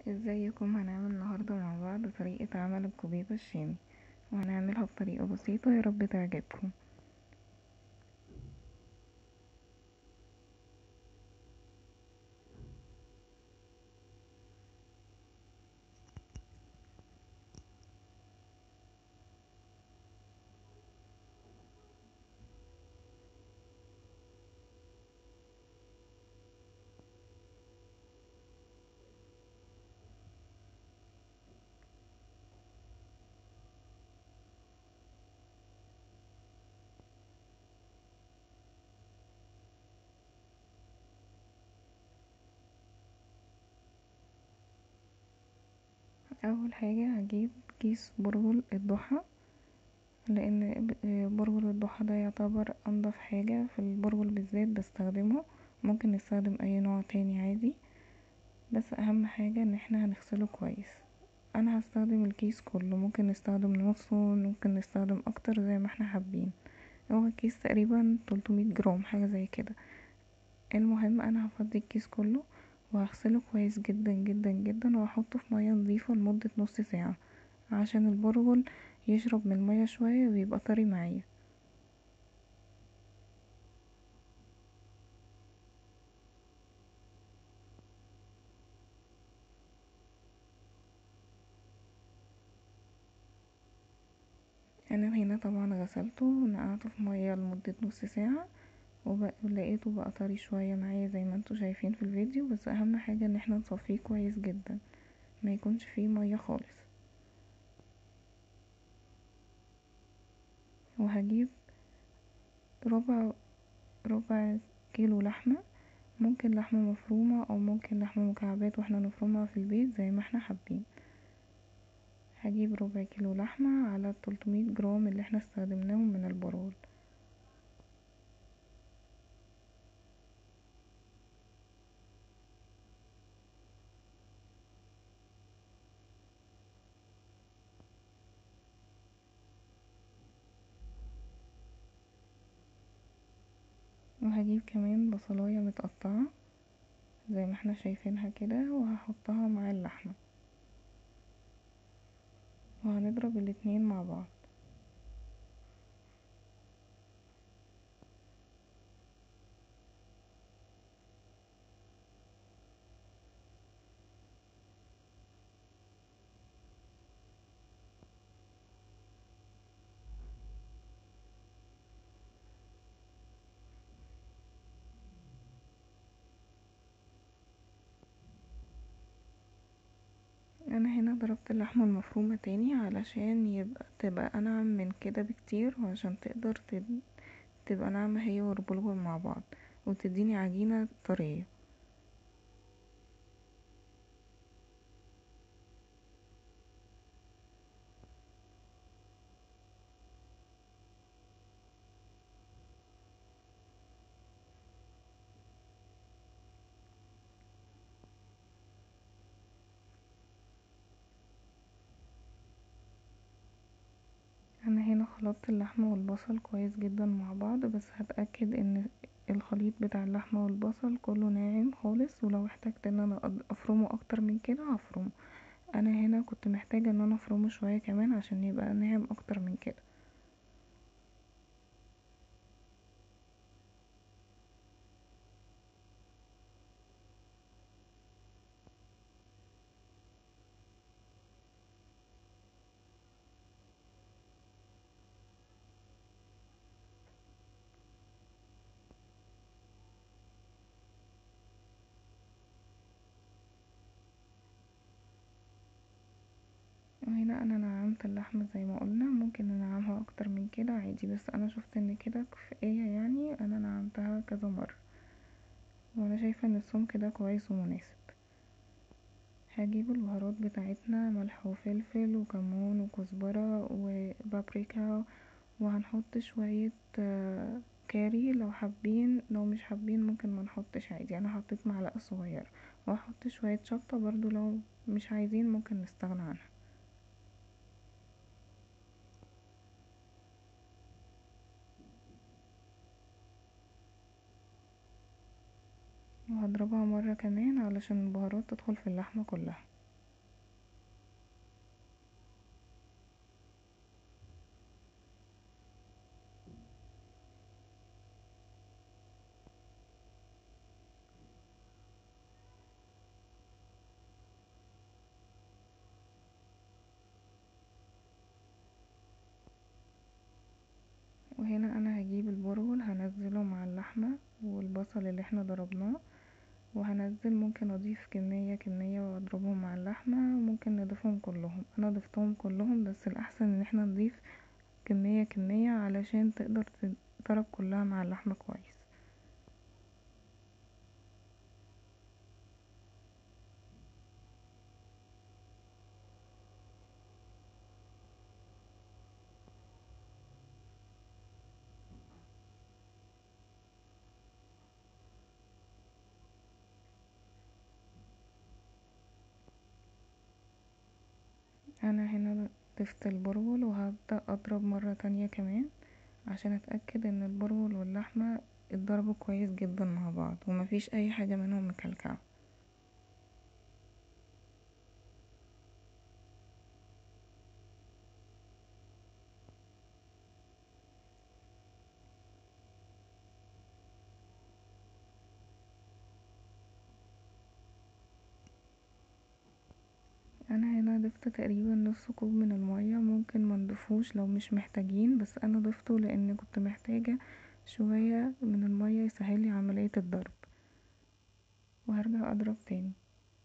ازيكم هنعمل النهاردة مع بعض طريقة عمل الكوبيبة الشامي وهنعملها بطريقة بسيطة يارب تعجبكم اول حاجة هجيب كيس برغل الضحى لان برغل الضحى دا يعتبر انضف حاجة في البرغل بالذات بستخدمه ممكن نستخدم اي نوع تاني عادي بس اهم حاجة ان احنا هنغسله كويس انا هستخدم الكيس كله ممكن نستخدم نصه ممكن نستخدم اكتر زي ما احنا حابين هو الكيس تقريبا تلتمية جرام حاجة زي كده المهم انا هفضي الكيس كله وهغسله كويس جدا جدا جدا وهحطه في مياه نضيفة لمدة نص ساعة عشان البرغل يشرب من المياه شوية ويبقى طري معايا انا هنا طبعا غسلته ونقعته في مياه لمدة نص ساعة ولقيته بقى طري شوية معايا زي ما انتوا شايفين في الفيديو بس اهم حاجة ان احنا نصفيه كويس جدا ما يكونش فيه مياه خالص وهجيب ربع ربع كيلو لحمة ممكن لحمة مفرومة او ممكن لحمة مكعبات واحنا نفرمها في البيت زي ما احنا حابين هجيب ربع كيلو لحمة على التلتمية جرام اللي احنا استخدمناهم من البرغل وهجيب كمان بصلاية متقطعة زي ما احنا شايفينها كده وهحطها مع اللحمة وهنضرب الاتنين مع بعض انا هنا ضربت اللحمة المفرومة تاني علشان يبقى تبقى انعم من كده بكتير وعشان تقدر تبقى ناعمة هي والبرغل مع بعض وتديني عجينة طرية انا هنا خلطت اللحمة والبصل كويس جدا مع بعض بس هتأكد ان الخليط بتاع اللحمة والبصل كله ناعم خالص ولو احتجت ان انا افرمه اكتر من كده هفرمه انا هنا كنت محتاجة ان انا افرمه شوية كمان عشان يبقى ناعم اكتر من كده وهنا انا نعمت اللحمة زي ما قلنا ممكن ننعمها اكتر من كده عادي بس انا شفت ان كده كفاية يعني انا نعمتها كذا مرة وانا شايفة ان السمك ده كويس ومناسب هجيب البهارات بتاعتنا ملح وفلفل وكمون وكزبرة وبابريكا وهنحط شوية كاري لو حابين لو مش حابين ممكن منحطش عادي انا حطيت معلقة صغيرة وهحط شوية شطة برضو لو مش عايزين ممكن نستغنى عنها وهضربها مرة كمان علشان البهارات تدخل في اللحمة كلها اللي احنا ضربناه وهنزل ممكن اضيف كمية كمية واضربهم مع اللحمة وممكن نضيفهم كلهم انا ضفتهم كلهم بس الاحسن ان احنا نضيف كمية كمية علشان تقدر تتضرب كلها مع اللحمة كويس انا هنا ضفت البرغل وهبدأ اضرب مرة تانية كمان عشان اتأكد ان البرغل واللحمة اتضربوا كويس جدا مع بعض ومفيش اي حاجة منهم مكلكعة انا هنا ضفت تقريبا نص كوب من الميه ممكن منضيفهوش لو مش محتاجين بس انا ضفته لاني كنت محتاجة شوية من الميه يسهلي عملية الضرب وهرجع اضرب تاني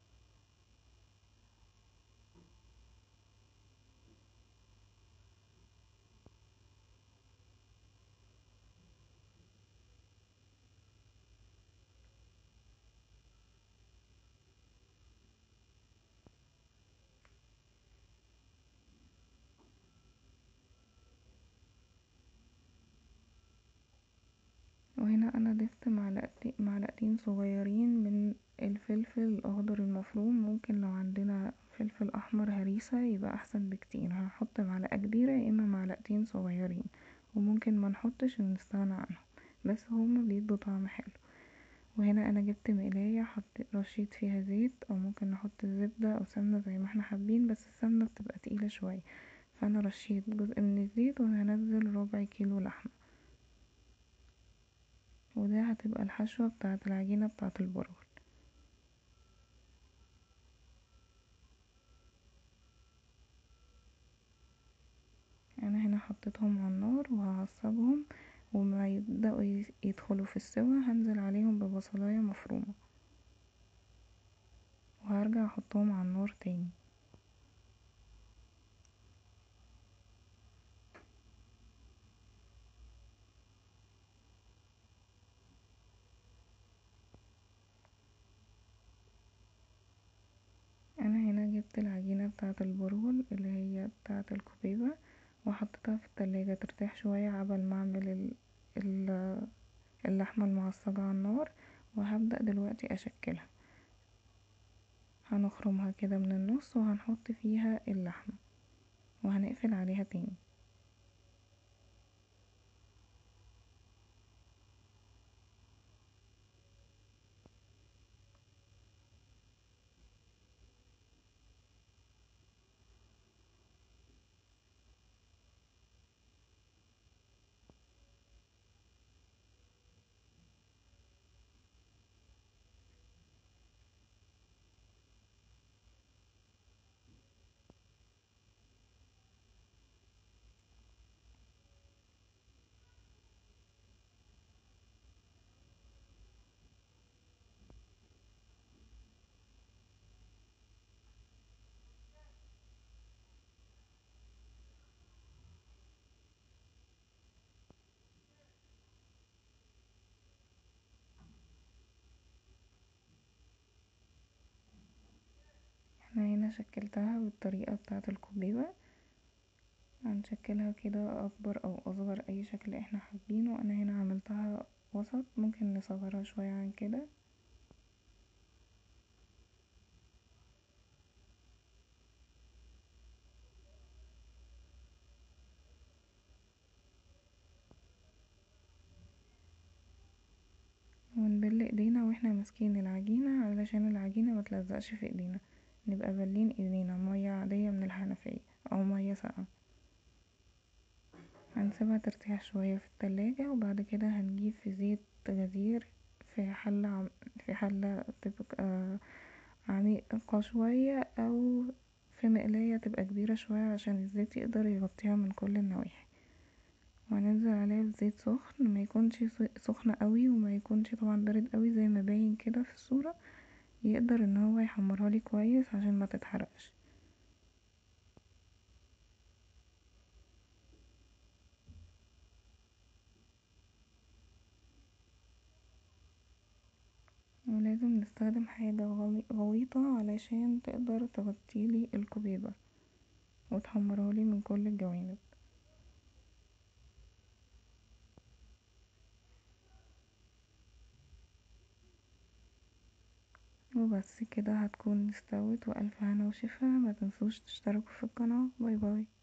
وهنا انا ضفت معلقتين صغيرين من الفلفل الاخضر المفروم ممكن لو عندنا فلفل احمر هريسة يبقى احسن بكتير هنحط معلقة كبيرة يا اما معلقتين صغيرين وممكن منحطش ونستغنى عنهم بس هما بيدوا طعم حلو وهنا انا جبت مقلاية رشيت فيها زيت او ممكن نحط زبدة او سمنة زي ما احنا حابين بس السمنة بتبقى تقيلة شوية فانا رشيت جزء من الزيت وهنزل ربع كيلو لحمة وده هتبقى الحشوة بتاعة العجينة بتاعة البرغل انا هنا حطيتهم على النار وهعصجهم وما يبدأوا يدخلوا في السوا هنزل عليهم ببصلاية مفرومة وهرجع احطهم على النار تاني انا هنا جبت العجينة بتاعة البرغل اللي هي بتاعة الكوبيبة وحطيتها في التلاجة ترتاح شوية عقبال ما اعمل اللحمة المعصجة على النار وهبدأ دلوقتي اشكلها هنخرمها كده من النص وهنحط فيها اللحمة وهنقفل عليها تاني انا هنا شكلتها بالطريقة بتاعة الكوبيبة هنشكلها كده اكبر او اصغر اي شكل احنا حابينه انا هنا عملتها وسط ممكن نصغرها شوية عن كده ونبل ايدينا واحنا ماسكين العجينة علشان العجينة متلزقش في ايدينا نبقى بالين ايدينا مياه عادية من الحنفية او مياه ساقعة هنسيبها ترتاح شوية في التلاجة وبعد كده هنجيب في زيت غزير في حلة في حلة تبقى عميقة شوية او في مقلاية تبقى كبيرة شوية عشان الزيت يقدر يغطيها من كل النواحي وهننزل عليها بزيت سخن ميكونش سخن اوي وميكونش طبعا بارد اوي زي ما باين كده في الصورة يقدر ان هو يحمرهالي كويس عشان متتحرقش ولازم نستخدم حاجة غويطة عشان تقدر تغطيلي الكوبيبة وتحمرهالي من كل الجوانب وبس كده هتكون استوت والف هنا وشفا متنسوش تشتركوا في القناة باي باي